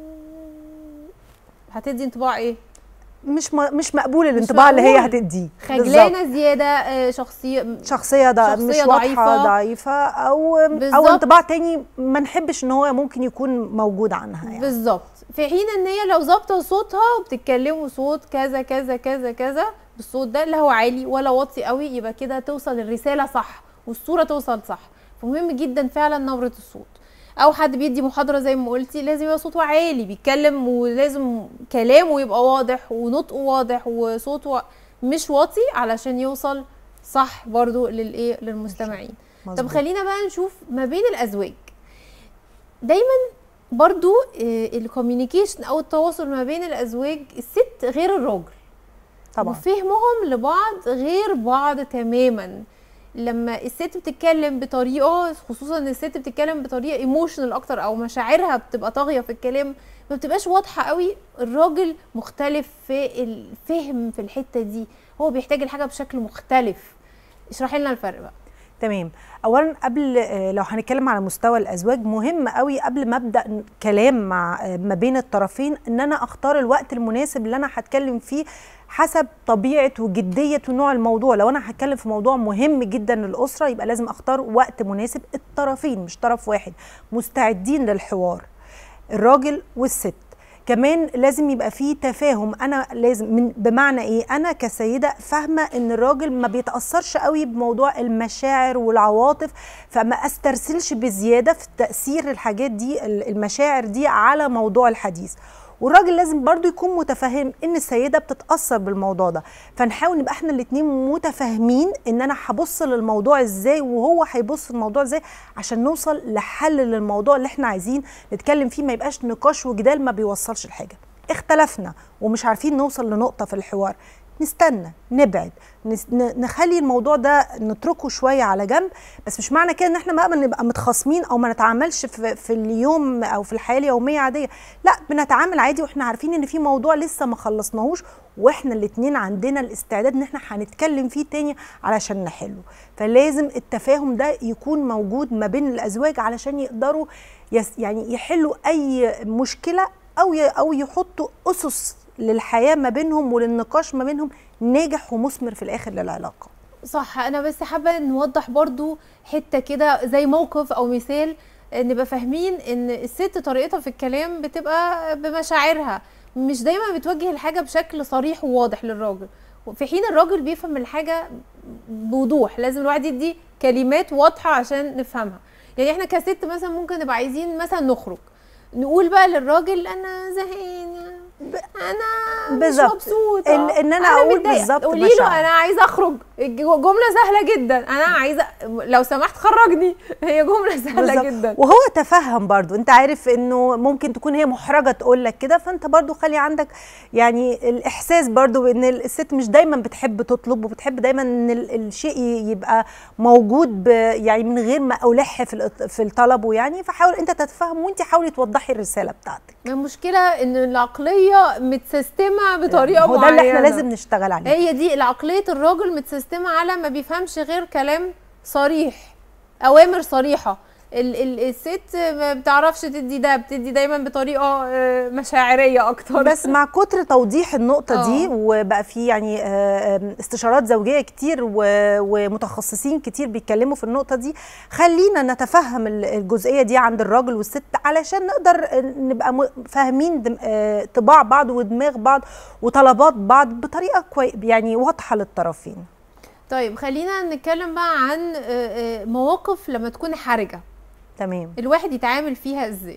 هتدي انطباع ايه؟
مش م... مش مقبول الانطباع اللي هي
مقبول.
هتديه
خجلانة زيادة آه، شخصية
بالظبط. شخصيه ده
شخصية
مش واضحه
ضعيفة.
ضعيفه او او
بالظبط.
انطباع تاني ما نحبش ان هو ممكن يكون موجود عنها يعني
بالظبط في حين ان هي لو ظابطه صوتها وبتتكلموا صوت كذا كذا كذا كذا بالصوت ده لا هو عالي ولا واطي قوي يبقى كده توصل الرساله صح والصوره توصل صح فمهم جدا فعلا نبره الصوت او حد بيدي محاضره زي ما قلتي لازم يبقى صوته عالي بيتكلم ولازم كلامه يبقى واضح ونطقه واضح وصوته مش واطي علشان يوصل صح برضو للايه للمستمعين طب
مظبوط.
خلينا بقى نشوف ما بين الازواج دايما برضو الكوميونيكيشن او التواصل ما بين الازواج الست غير الراجل
طبعا
وفهمهم لبعض غير بعض تماما لما الست بتتكلم بطريقه خصوصا ان الست بتتكلم بطريقه ايموشنال اكتر او مشاعرها بتبقى طاغيه في الكلام ما بتبقاش واضحه قوي الراجل مختلف في الفهم في الحته دي هو بيحتاج الحاجه بشكل مختلف اشرحي لنا الفرق بقى
تمام اولا قبل آه، لو هنتكلم على مستوى الازواج مهم قوي قبل ما ابدا كلام مع آه، ما بين الطرفين ان انا اختار الوقت المناسب اللي انا هتكلم فيه حسب طبيعه وجديه ونوع الموضوع لو انا هتكلم في موضوع مهم جدا للاسره يبقى لازم اختار وقت مناسب الطرفين مش طرف واحد مستعدين للحوار الراجل والست كمان لازم يبقى فيه تفاهم انا لازم من بمعنى ايه انا كسيده فاهمه ان الراجل ما بيتاثرش قوي بموضوع المشاعر والعواطف فما استرسلش بزياده في تاثير الحاجات دي المشاعر دي على موضوع الحديث والراجل لازم برضو يكون متفهم ان السيده بتتاثر بالموضوع ده فنحاول نبقى احنا الاتنين متفاهمين ان انا هبص للموضوع ازاي وهو هيبص للموضوع ازاي عشان نوصل لحل للموضوع اللي احنا عايزين نتكلم فيه ما يبقاش نقاش وجدال ما بيوصلش لحاجه اختلفنا ومش عارفين نوصل لنقطه في الحوار نستنى نبعد نس- ن- نخلي الموضوع ده نتركه شويه على جنب بس مش معنى كده ان احنا بقى نبقى متخاصمين او ما نتعاملش في, في اليوم او في الحياه اليوميه عاديه لا بنتعامل عادي واحنا عارفين ان في موضوع لسه ما خلصناهوش واحنا الاتنين عندنا الاستعداد ان احنا هنتكلم فيه تاني علشان نحله فلازم التفاهم ده يكون موجود ما بين الازواج علشان يقدروا يس يعني يحلوا اي مشكله او ي- او يحطوا اسس للحياه ما بينهم وللنقاش ما بينهم ناجح ومثمر في الاخر للعلاقه
صح انا بس حابه نوضح برضو حته كده زي موقف او مثال نبقى فاهمين ان الست طريقتها في الكلام بتبقى بمشاعرها مش دايما بتوجه الحاجه بشكل صريح وواضح للراجل في حين الراجل بيفهم الحاجه بوضوح لازم الواحد يدي كلمات واضحه عشان نفهمها يعني احنا كست مثلا ممكن نبقى عايزين مثلا نخرج نقول بقى للراجل انا زهقان انا مش
بالظبط.
مبسوطه
ال- إن أنا أقول
متضايقة.
بالظبط
قولي له
مشاعري.
انا عايزه اخرج جمله سهله جدا انا عايزه لو سمحت خرجني هي جمله سهله
بالظبط.
جدا
وهو تفهم برضو انت عارف انه ممكن تكون هي محرجه تقول لك كده فانت برضو خلي عندك يعني الاحساس برضو ان الست مش دايما بتحب تطلب وبتحب دايما ان ال- الشيء ي- يبقى موجود ب يعني من غير ما الح في الإط- في الطلب يعني فحاول انت تتفهم وانت حاولي توضحي الرساله بتاعتك
المشكله ان العقليه متسيستمه بطريقه
هو ده
معينه
اللي احنا لازم نشتغل عليه
هي دي العقليه الراجل متسيستمه على ما بيفهمش غير كلام صريح اوامر صريحه ال ال الست ما بتعرفش تدي ده بتدي دايما بطريقه آه، مشاعريه اكتر
بس مع كتر توضيح النقطة دي
آه.
وبقى في يعني آه، آم، استشارات زوجية كتير و- ومتخصصين كتير بيتكلموا في النقطة دي خلينا نتفهم ال- الجزئية دي عند الراجل والست علشان نقدر آه، نبقى م- فاهمين دم- آه، طباع بعض ودماغ بعض وطلبات بعض بطريقة كوي يعني واضحة للطرفين
طيب خلينا نتكلم بقى عن آه، آه، مواقف لما تكون حرجه
تمام
الواحد يتعامل فيها ازاي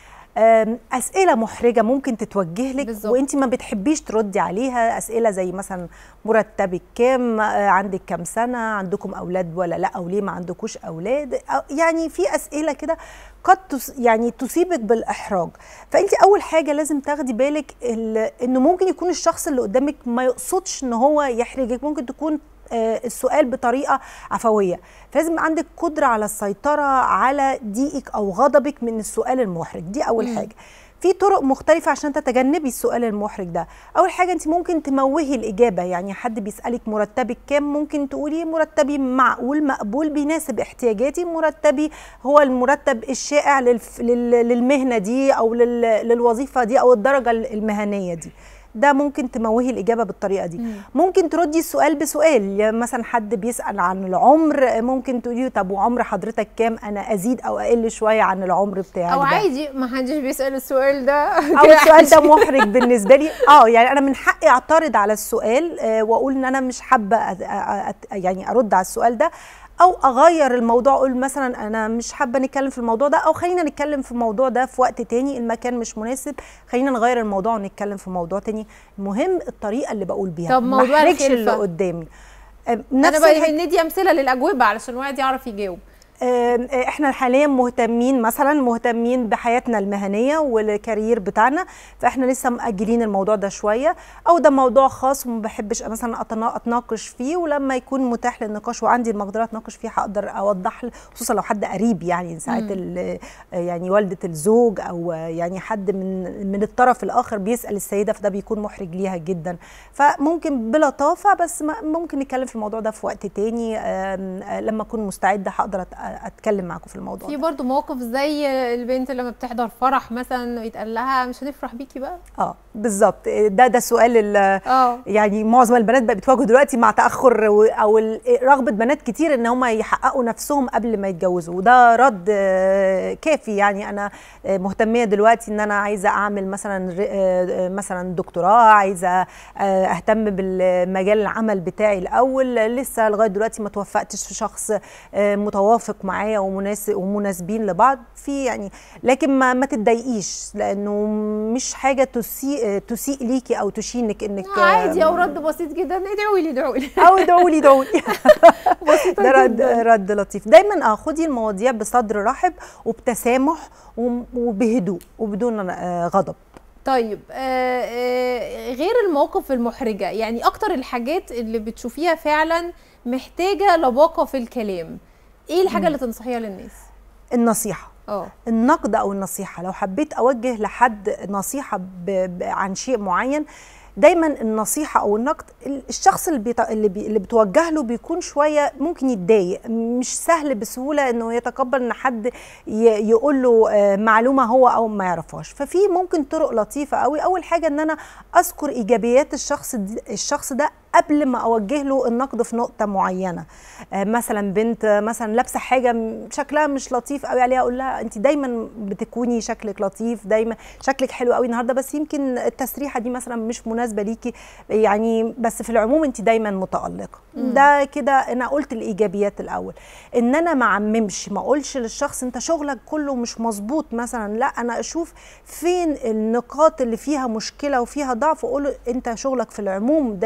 آم، اسئله محرجه ممكن تتوجه لك
بالظبط.
وانت ما بتحبيش تردي عليها اسئله زي مثلا مرتبك كام آه، عندك كام سنه عندكم اولاد ولا لا او ليه ما عندكوش اولاد أو يعني في اسئله كده قد تس يعني تصيبك بالاحراج فانت اول حاجه لازم تاخدي بالك ال- انه ممكن يكون الشخص اللي قدامك ما يقصدش ان هو يحرجك ممكن تكون آه، السؤال بطريقه عفويه فلازم يبقى عندك قدره على السيطره على ضيقك او غضبك من السؤال المحرج دي اول حاجه في طرق مختلفة عشان تتجنبي السؤال المحرج ده أول حاجة أنت ممكن تموهي الإجابة يعني حد بيسألك مرتبك كام ممكن تقولي مرتبي معقول مقبول بيناسب احتياجاتي مرتبي هو المرتب الشائع للف... لل... للمهنة دي أو لل... للوظيفة دي أو الدرجة المهنية دي ده ممكن تموهي الإجابة بالطريقة دي ممكن تردي السؤال بسؤال يعني مثلا حد بيسأل عن العمر ممكن تقولي طب وعمر حضرتك كام أنا أزيد أو أقل شوية عن العمر بتاعك
او
ده.
عادي ما حدش بيسال السؤال ده
او
كده
السؤال ده محرج بالنسبه لي اه يعني انا من حقي اعترض على السؤال آه واقول ان انا مش حابه أ- أ- أ- يعني ارد على السؤال ده او اغير الموضوع اقول مثلا انا مش حابه نتكلم في الموضوع ده او خلينا نتكلم في الموضوع ده في وقت تاني المكان مش مناسب خلينا نغير الموضوع ونتكلم في موضوع تاني المهم الطريقه اللي بقول بيها
طب موضوع
ما أحرجش اللي
الخلفة.
قدامي آه،
انا
نفس
بقى
الحاجة-
ندي امثله للاجوبه علشان الواحد يعرف يجاوب
آه، احنا حاليا مهتمين مثلا مهتمين بحياتنا المهنيه والكارير بتاعنا فاحنا لسه مأجلين الموضوع ده شويه او ده موضوع خاص وما بحبش مثلا أتنا- اتناقش فيه ولما يكون متاح للنقاش وعندي المقدره اتناقش فيه هقدر اوضح له، خصوصا لو حد قريب يعني ساعات ال- يعني والده الزوج او يعني حد من من الطرف الاخر بيسال السيده فده بيكون محرج ليها جدا فممكن بلطافه بس ما- ممكن نتكلم في الموضوع ده في وقت تاني آم، آه، لما اكون مستعده هقدر أت- اتكلم معاكم في الموضوع
في
ده
برضو مواقف زي البنت لما بتحضر فرح مثلا يتقال لها مش هنفرح بيكي بقى
اه بالظبط ده ده السؤال اللي
اه
يعني معظم البنات بقى بتواجهوا دلوقتي مع تاخر و- او ال- رغبه بنات كتير ان هم يحققوا نفسهم قبل ما يتجوزوا وده رد آه، كافي يعني انا آه، مهتميه دلوقتي ان انا عايزه اعمل مثلا ر- آه، مثلا دكتوراه عايزه آه، اهتم بالمجال العمل بتاعي الاول لسه لغايه دلوقتي ما توفقتش في شخص آه، متوافق معايا ومناسب ومناسبين لبعض في يعني لكن ما ما تتضايقيش لانه مش حاجه تسيء تسيء ليكي او تشينك انك
عادي او رد بسيط جدا ادعوا لي ادعوا لي
او ادعوا لي ادعوا لي
بسيطه
ده رد
جدا
رد لطيف دايما اه خدي المواضيع بصدر رحب وبتسامح وم- وبهدوء وبدون آه، غضب
طيب آه آه غير المواقف المحرجه يعني اكتر الحاجات اللي بتشوفيها فعلا محتاجه لباقه في الكلام ايه الحاجه اللي تنصحيها للناس
النصيحه
اه
النقد او النصيحه لو حبيت اوجه لحد نصيحه ب... ب... عن شيء معين دايما النصيحه او النقد ال- الشخص اللي بيت... اللي, بي... اللي بتوجه له بيكون شويه ممكن يتضايق مش سهل بسهوله انه يتقبل ان حد ي... يقول له آه، معلومه هو او ما يعرفهاش ففي ممكن طرق لطيفه قوي اول حاجه ان انا اذكر ايجابيات الشخص دي... الشخص ده قبل ما اوجه له النقد في نقطه معينه آه، مثلا بنت آه، مثلا لابسه حاجه م- شكلها مش لطيف قوي عليها اقول لها انت دايما بتكوني شكلك لطيف دايما شكلك حلو قوي النهارده بس يمكن التسريحه دي مثلا مش مناسبه ليكي يعني بس في العموم انت دايما متالقه ده كده انا قلت الايجابيات الاول ان انا ما اعممش ما اقولش للشخص انت شغلك كله مش مظبوط مثلا لا انا اشوف فين النقاط اللي فيها مشكله وفيها ضعف واقول له انت شغلك في العموم دايما ناجح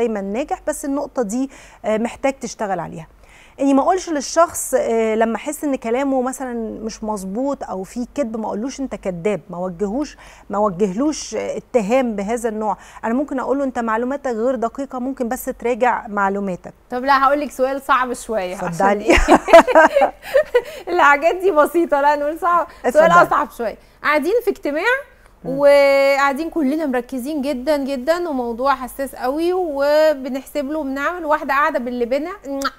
ناجح بس النقطه دي آه، محتاج تشتغل عليها اني ما اقولش للشخص آه، لما احس ان كلامه مثلا مش مظبوط او في كذب ما اقولوش انت كذاب ما وجهوش ما وجهلوش آه، اتهام بهذا النوع انا ممكن اقول له انت معلوماتك غير دقيقه ممكن بس تراجع معلوماتك
طب لا هقول لك سؤال صعب شويه عشان
اتفضلي.
إيه؟ الحاجات دي بسيطه لا نقول صعب سؤال
اتفضلي.
اصعب شويه قاعدين في اجتماع وقاعدين كلنا مركزين جدا جدا وموضوع حساس قوي وبنحسب له وبنعمل واحده قاعده باللبنه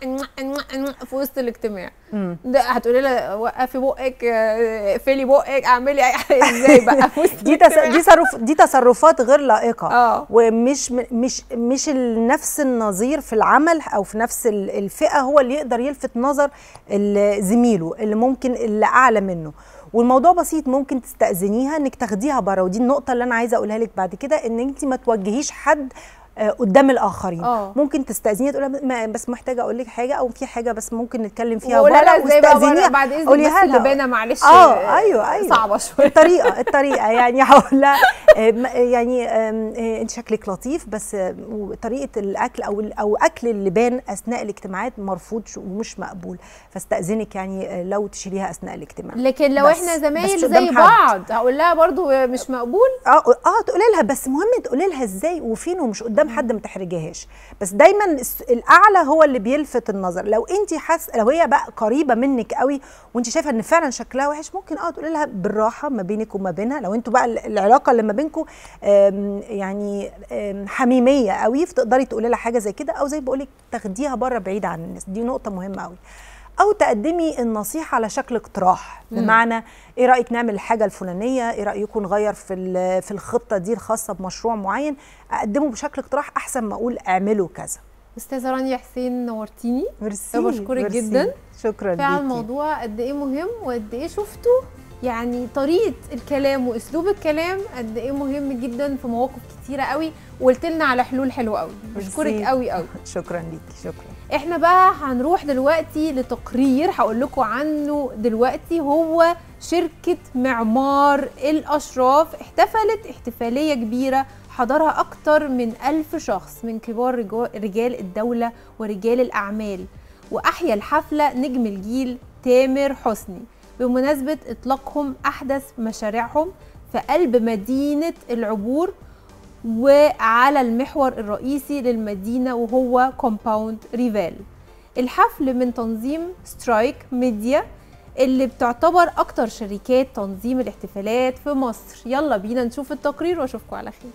في وسط الاجتماع ده هتقولي لها وقفي بقك آه، اقفلي بقك اعملي أي حاجة. ازاي بقى في وسط
دي تس...
الاجتماع؟
دي تصرف دي تصرفات غير لائقه
اه
ومش مش مش ال- نفس النظير في العمل او في نفس ال- الفئه هو اللي يقدر يلفت نظر ال- زميله اللي ممكن اللي اعلى منه والموضوع بسيط ممكن تستأذنيها انك تاخديها بره ودي النقطه اللي انا عايزه اقولها لك بعد كده ان انت ما توجهيش حد آه، قدام الاخرين
آه.
ممكن تستاذنيها تقول لها بس محتاجه اقول لك حاجه او في حاجه بس ممكن نتكلم فيها
وقولها
بره
لها ازاي بقى بره
واستأذنيها
بعد اذنك بس
قوليها لها.
اللبانه معلش
اه ايوه ايوه
صعبه شويه
الطريقه الطريقه يعني هقول لها آه، م- يعني آم، آه، انت شكلك لطيف بس آه، طريقه الاكل او او اكل اللبان اثناء الاجتماعات مرفوض ش- ومش مقبول فاستاذنك يعني آه، لو تشيليها اثناء الاجتماع
لكن لو
بس-
احنا
بس
زمايل
مش قدام
زي
حد.
بعض هقول لها برضو مش مقبول
اه اه تقولي لها بس مهم تقولي لها ازاي وفين ومش قدام حد ما تحرجهاش بس دايما الس- الاعلى هو اللي بيلفت النظر لو انت حاس لو هي بقى قريبه منك قوي وانت شايفه ان فعلا شكلها وحش ممكن اه تقولي لها بالراحه ما بينك وما بينها لو انتوا بقى ال- العلاقه اللي ما بينكم يعني آم، حميميه قوي فتقدري تقولي لها حاجه زي كده او زي بقول لك تاخديها بره بعيد عن الناس دي نقطه مهمه قوي او تقدمي النصيحه على شكل اقتراح بمعنى ايه رايك نعمل الحاجه الفلانيه ايه رايكم نغير في ال- في الخطه دي الخاصه بمشروع معين اقدمه بشكل اقتراح احسن ما اقول اعملوا كذا
استاذه رانيا حسين نورتيني
ميرسي
بشكرك
ميرسي.
جدا.
شكرا
فعلا
ليكي.
الموضوع قد ايه مهم وقد ايه شفتوا يعني طريقه الكلام واسلوب الكلام قد ايه مهم جدا في مواقف كتيره قوي وقلت لنا على حلول حلوه قوي بشكرك
ميرسي.
قوي قوي
شكرا ليكي شكرا
احنا بقى هنروح دلوقتي لتقرير هقول لكم عنه دلوقتي هو شركة معمار الأشراف احتفلت احتفالية كبيرة حضرها أكتر من ألف شخص من كبار رجو- رجال الدولة ورجال الأعمال وأحيا الحفلة نجم الجيل تامر حسني بمناسبة إطلاقهم أحدث مشاريعهم في قلب مدينة العبور وعلى المحور الرئيسي للمدينة وهو كومباوند ريفال الحفل من تنظيم سترايك ميديا اللي بتعتبر أكتر شركات تنظيم الاحتفالات في مصر يلا بينا نشوف التقرير واشوفكم على خير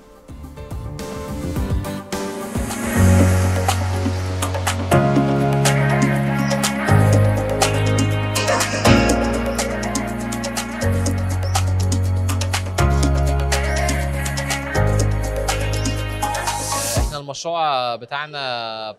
احنا المشروع بتاعنا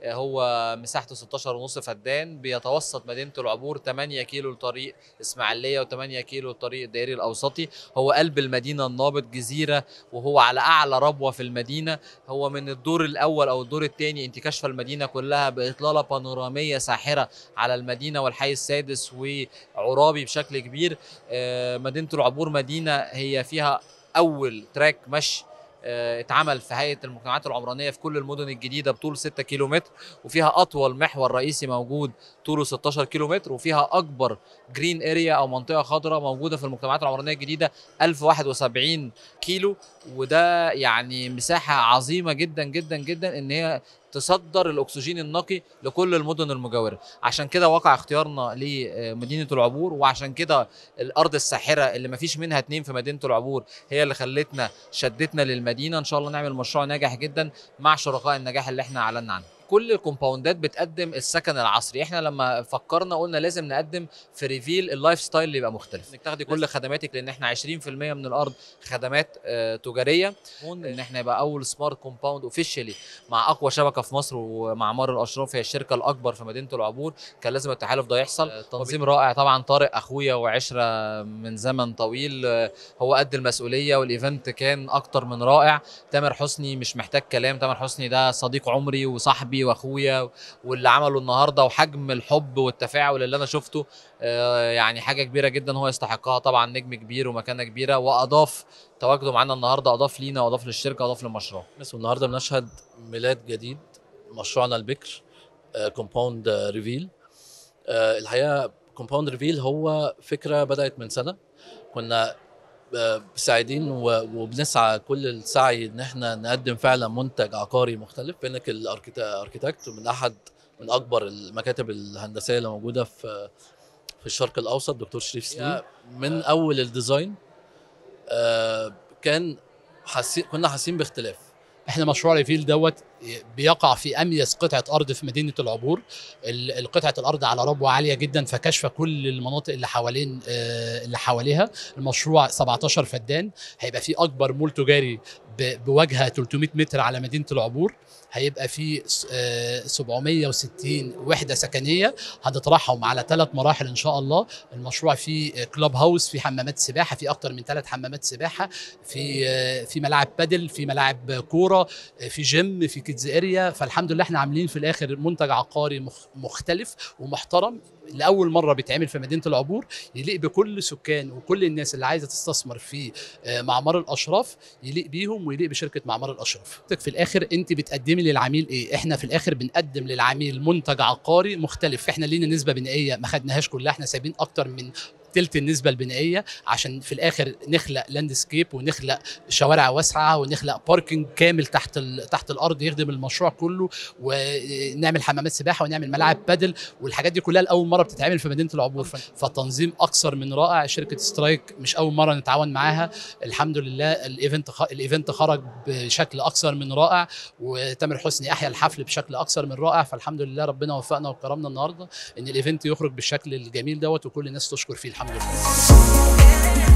هو مساحته 16 ونص فدان بيتوسط مدينه العبور 8 كيلو لطريق اسماعيليه و8 كيلو لطريق الدائري الاوسطي هو قلب المدينه النابض جزيره وهو على اعلى ربوه في المدينه هو من الدور الاول او الدور الثاني انت كاشفه المدينه كلها باطلاله بانوراميه ساحره على المدينه والحي السادس وعرابي بشكل كبير آه، مدينه العبور مدينه هي فيها اول تراك مشي آه، اتعمل في هيئه المجتمعات العمرانيه في كل المدن الجديده بطول 6 كيلو متر وفيها اطول محور رئيسي موجود طوله 16 كيلو متر وفيها اكبر جرين اريا او منطقه خضراء موجوده في المجتمعات العمرانيه الجديده 1071 كيلو وده يعني مساحه عظيمه جدا جدا جدا ان هي تصدر الاكسجين النقي لكل المدن المجاوره عشان كده وقع اختيارنا لمدينه العبور وعشان كده الارض الساحره اللي ما فيش منها اتنين في مدينه العبور هي اللي خلتنا شدتنا للمدينه ان شاء الله نعمل مشروع ناجح جدا مع شركاء النجاح اللي احنا اعلنا عنهم كل الكومباوندات بتقدم السكن العصري احنا لما فكرنا قلنا لازم نقدم في ريفيل اللايف ستايل اللي يبقى مختلف انك تاخدي كل خدماتك لان احنا 20% من الارض خدمات آه، تجاريه ان احنا يبقى اول سمارت كومباوند اوفيشالي مع اقوى شبكه في مصر ومعمار الاشراف هي الشركه الاكبر في مدينه العبور كان لازم التحالف ده يحصل آه، تنظيم رائع طبعا طارق اخويا وعشره من زمن طويل آه، هو قد المسؤوليه والايفنت كان اكتر من رائع تامر حسني مش محتاج كلام تامر حسني ده صديق عمري وصاحبي واخويا واللي عمله النهارده وحجم الحب والتفاعل اللي انا شفته آه، يعني حاجه كبيره جدا هو يستحقها طبعا نجم كبير ومكانه كبيره واضاف تواجده معانا النهارده اضاف لينا واضاف للشركه واضاف للمشروع
بس والنهارده بنشهد ميلاد جديد مشروعنا البكر كومباوند ريفيل الحقيقه كومباوند ريفيل هو فكره بدات من سنه كنا آه، سعيدين و- وبنسعى كل السعي ان احنا نقدم فعلا منتج عقاري مختلف بينك الاركيتكت من احد من اكبر المكاتب الهندسيه اللي موجوده في في الشرق الاوسط دكتور شريف سليم من اول الديزاين آه، كان حاسين كنا حاسين باختلاف
احنا مشروع ريفيل دوت بيقع في اميز قطعه ارض في مدينه العبور ال- القطعه الارض على ربوه عاليه جدا فكاشفه كل المناطق اللي حوالين آه، اللي حواليها المشروع 17 فدان هيبقى فيه اكبر مول تجاري ب- بواجهه 300 متر على مدينه العبور هيبقى فيه س- آه، 760 وحده سكنيه هنطرحهم على ثلاث مراحل ان شاء الله المشروع فيه كلوب هاوس في حمامات سباحه في اكتر من ثلاث حمامات سباحه في آه، في ملاعب بادل في ملاعب كوره آه، في جيم في كيدز اريا فالحمد لله احنا عاملين في الاخر منتج عقاري مخ- مختلف ومحترم لاول مره بيتعمل في مدينه العبور يليق بكل سكان وكل الناس اللي عايزه تستثمر في آه، معمار الاشراف يليق بيهم ويليق بشركه معمار الاشراف في الاخر انت بتقدمي للعميل ايه احنا في الاخر بنقدم للعميل منتج عقاري مختلف احنا لينا نسبه بنائيه ما خدناهاش كلها احنا سايبين اكتر من تلت النسبه البنائيه عشان في الاخر نخلق لاندسكيب ونخلق شوارع واسعه ونخلق باركنج كامل تحت ال- تحت الارض يخدم المشروع كله ونعمل حمامات سباحه ونعمل ملاعب بادل والحاجات دي كلها لاول مره بتتعمل في مدينه العبور فالتنظيم اكثر من رائع شركه سترايك مش اول مره نتعاون معاها الحمد لله الايفنت خ... الايفنت خرج بشكل اكثر من رائع وتامر حسني احيا الحفل بشكل اكثر من رائع فالحمد لله ربنا وفقنا وكرمنا النهارده ان الايفنت يخرج بالشكل الجميل دوت وكل الناس تشكر فيه الحمد لله